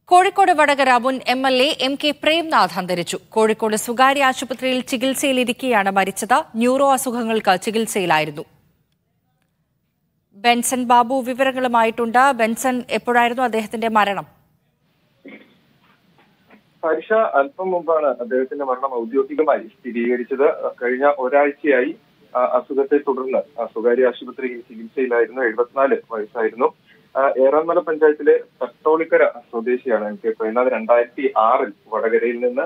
കോഴിക്കോട് വടകര മുൻ M L A M K Premnath അന്തരിച്ചു കോഴിക്കോട് സ്വകാര്യ ആശുപത്രിയിൽ ചികിത്സയിലിരിക്കെയാണ് മരിച്ചത് ന്യൂറോ അസുഖങ്ങൾക്ക് ചികിത്സയിലായിരുന്നു ബെൻസൺ ബാബു വിവരങ്ങളുമായിട്ടുണ്ട് ബെൻസൺ എപ്പോഴായിരുന്നു അദ്ദേഹത്തിന്റെ മരണം ഹർഷ അല്പം മുമ്പാണ് അദ്ദേഹത്തിന്റെ മരണം ഔദ്യോഗികമായി സ്ഥിരീകരിച്ചത് കഴിഞ്ഞ ഒരാഴ്ചയായി ആ, അസുഖത്തെ തുടർന്ന് ആ, സ്വകാര്യ ആശുപത്രിയിൽ ചികിത്സയിലായിരുന്നു എഴുപത്തിനാല് വയസ്സായിരുന്നു ആ, ഏറാമല പഞ്ചായത്തിലെ തട്ടോളിക്കര സ്വദേശിയാണ് എം കെ പ്രേംനാഥ് രണ്ടായിരത്തി ആറിൽ വടകരയിൽ നിന്ന്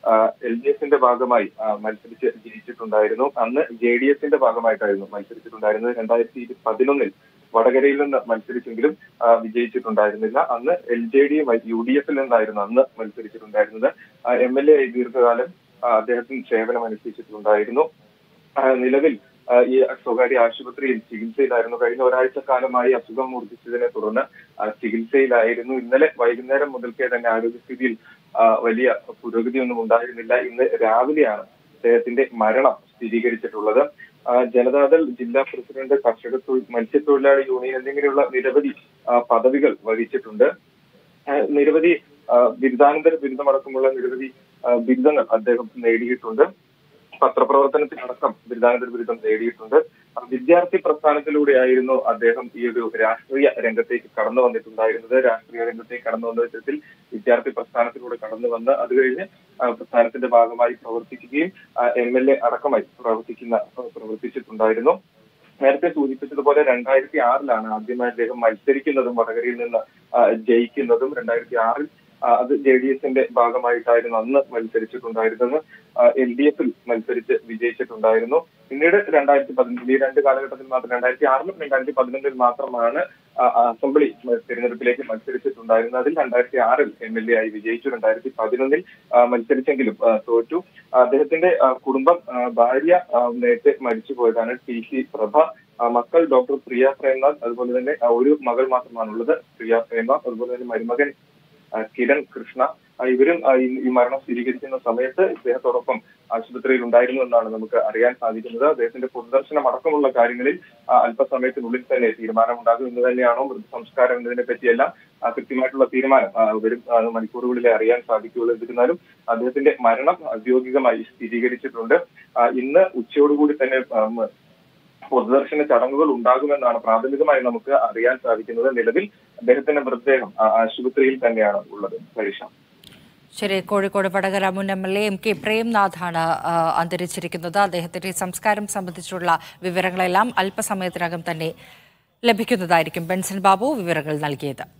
എൽ ഡി എഫിന്റെ ഭാഗമായി ആ, മത്സരിച്ച് ജയിച്ചിട്ടുണ്ടായിരുന്നു അന്ന് ജെ ഡി എഫിന്റെ ഭാഗമായിട്ടായിരുന്നു മത്സരിച്ചിട്ടുണ്ടായിരുന്നത് രണ്ടായിരത്തി പതിനൊന്നിൽ വടകരയിൽ നിന്ന് മത്സരിച്ചെങ്കിലും ആ, വിജയിച്ചിട്ടുണ്ടായിരുന്നില്ല അന്ന് എൽ ജെ ഡിയും യു ഡി എഫിൽ നിന്നായിരുന്നു അന്ന് മത്സരിച്ചിട്ടുണ്ടായിരുന്നത് എം എൽ എ ആയി ദീർഘകാലം ആ, അദ്ദേഹത്തിന് സേവനം അനുഷ്ഠിച്ചിട്ടുണ്ടായിരുന്നു ആ, നിലവിൽ ആ, ഈ സ്വകാര്യ ആശുപത്രിയിൽ ചികിത്സയിലായിരുന്നു കഴിഞ്ഞ ഒരാഴ്ച കാലമായി അസുഖം മൂർച്ഛിച്ചതിനെ തുടർന്ന് ആ, ചികിത്സയിലായിരുന്നു ഇന്നലെ വൈകുന്നേരം മുതൽക്കേ തന്നെ ആരോഗ്യസ്ഥിതിയിൽ ആ, വലിയ പുരോഗതിയൊന്നും ഉണ്ടായിരുന്നില്ല ഇന്ന് രാവിലെയാണ് അദ്ദേഹത്തിന്റെ മരണം സ്ഥിരീകരിച്ചിട്ടുള്ളത് ആ, ജനതാദൾ ജില്ലാ പ്രസിഡന്റ് കർഷക തൊഴിൽ മത്സ്യത്തൊഴിലാളി യൂണിയൻ എന്നിങ്ങനെയുള്ള നിരവധി ആ, പദവികൾ വഹിച്ചിട്ടുണ്ട് ആ, നിരവധി ആ, ബിരുദാനന്തര ബിരുദമടക്കമുള്ള നിരവധി ആ, ബിരുദങ്ങൾ അദ്ദേഹം നേടിയിട്ടുണ്ട് പത്രപ്രവർത്തനത്തിനടക്കം ബിരുദാനന്തര ബിരുദം നേടിയിട്ടുണ്ട് ആ, വിദ്യാർത്ഥി പ്രസ്ഥാനത്തിലൂടെയായിരുന്നു അദ്ദേഹം ഈ ഒരു രാഷ്ട്രീയ രംഗത്തേക്ക് കടന്നു വന്നിട്ടുണ്ടായിരുന്നത് രാഷ്ട്രീയ രംഗത്തേക്ക് കടന്നു വന്ന വിധത്തിൽ വിദ്യാർത്ഥി പ്രസ്ഥാനത്തിലൂടെ കടന്നു വന്ന് അത് കഴിഞ്ഞ് ആ, പ്രസ്ഥാനത്തിന്റെ ഭാഗമായി പ്രവർത്തിക്കുകയും എം എൽ എ അടക്കമായി പ്രവർത്തിക്കുന്ന പ്രവർത്തിച്ചിട്ടുണ്ടായിരുന്നു നേരത്തെ സൂചിപ്പിച്ചതുപോലെ രണ്ടായിരത്തി ആറിലാണ് ആദ്യമായി അദ്ദേഹം മത്സരിക്കുന്നതും വടകരയിൽ നിന്ന് ആ, ജയിക്കുന്നതും രണ്ടായിരത്തി ആറിൽ ആ, അത് ജെ ഡി എസിന്റെ ഭാഗമായിട്ടായിരുന്നു അന്ന് മത്സരിച്ചിട്ടുണ്ടായിരുന്നത് എൽ ഡി എഫിൽ മത്സരിച്ച് വിജയിച്ചിട്ടുണ്ടായിരുന്നു പിന്നീട് രണ്ടായിരത്തി പതിനൊന്നിൽ ഈ രണ്ട് കാലഘട്ടത്തിൽ മാത്രം രണ്ടായിരത്തി ആറിലും രണ്ടായിരത്തി പതിനൊന്നിൽ മാത്രമാണ് ആ, ആ, അസംബ്ലി തിരഞ്ഞെടുപ്പിലേക്ക് മത്സരിച്ചിട്ടുണ്ടായിരുന്നത് അതിൽ രണ്ടായിരത്തി ആറിൽ എം എൽ എ ആയി വിജയിച്ചു രണ്ടായിരത്തി പതിനൊന്നിൽ ആ, മത്സരിച്ചെങ്കിലും ആ, തോറ്റു അദ്ദേഹത്തിന്റെ ആ, കുടുംബം ആ, ഭാര്യ ആ, നേരത്തെ മരിച്ചുപോയതാണ് ടി സി പ്രഭ ആ, മക്കൾ ഡോക്ടർ പ്രിയ പ്രേംനാഥ് അതുപോലെ തന്നെ ആ, ഒരു മകൾ മാത്രമാണുള്ളത് പ്രിയ പ്രേംനാഥ് അതുപോലെ തന്നെ മരുമകൻ ആ, കിരൺ കൃഷ്ണ ആ, ഇവരും ആ, ഈ- ഈ മരണം സ്ഥിരീകരിക്കുന്ന സമയത്ത് ഇദ്ദേഹത്തോടൊപ്പം ആശുപത്രിയിൽ ഉണ്ടായിരുന്നു എന്നാണ് നമുക്ക് അറിയാൻ സാധിക്കുന്നത് അദ്ദേഹത്തിന്റെ പൊതുദർശനം അടക്കമുള്ള കാര്യങ്ങളിൽ ആ, അല്പസമയത്തിനുള്ളിൽ തന്നെ തീരുമാനമുണ്ടാകും എന്ന് തന്നെയാണോ മൃതസംസ്കാരം എന്നതിനെ പറ്റിയെല്ലാം ആ, കൃത്യമായിട്ടുള്ള തീരുമാനം ആ, വരും ആ, മണിക്കൂറുകളിലെ അറിയാൻ സാധിക്കുകയുള്ളൂ എന്നിരുന്നാലും അദ്ദേഹത്തിന്റെ മരണം ഔദ്യോഗികമായി സ്ഥിരീകരിച്ചിട്ടുണ്ട് ആ, ഇന്ന് ഉച്ചയോടുകൂടി തന്നെ ആ, മ- പൊതുദർശന ചടങ്ങുകൾ ഉണ്ടാകുമെന്നാണ് പ്രാഥമികമായി നമുക്ക് അറിയാൻ സാധിക്കുന്നത് നിലവിൽ അദ്ദേഹത്തിന്റെ മൃതദേഹം ആ, ആശുപത്രിയിൽ തന്നെയാണ് ഉള്ളത് പരീക്ഷ ശരി കോഴിക്കോട് വടകര മുൻ M L A M K പ്രേംനാഥാണ് ആ, അന്തരിച്ചിരിക്കുന്നത് അദ്ദേഹത്തിന്റെ സംസ്കാരം സംബന്ധിച്ചുള്ള വിവരങ്ങളെല്ലാം അല്പസമയത്തിനകം തന്നെ ലഭിക്കുന്നതായിരിക്കും ബെൻസൺ ബാബു വിവരങ്ങൾ നൽകിയത്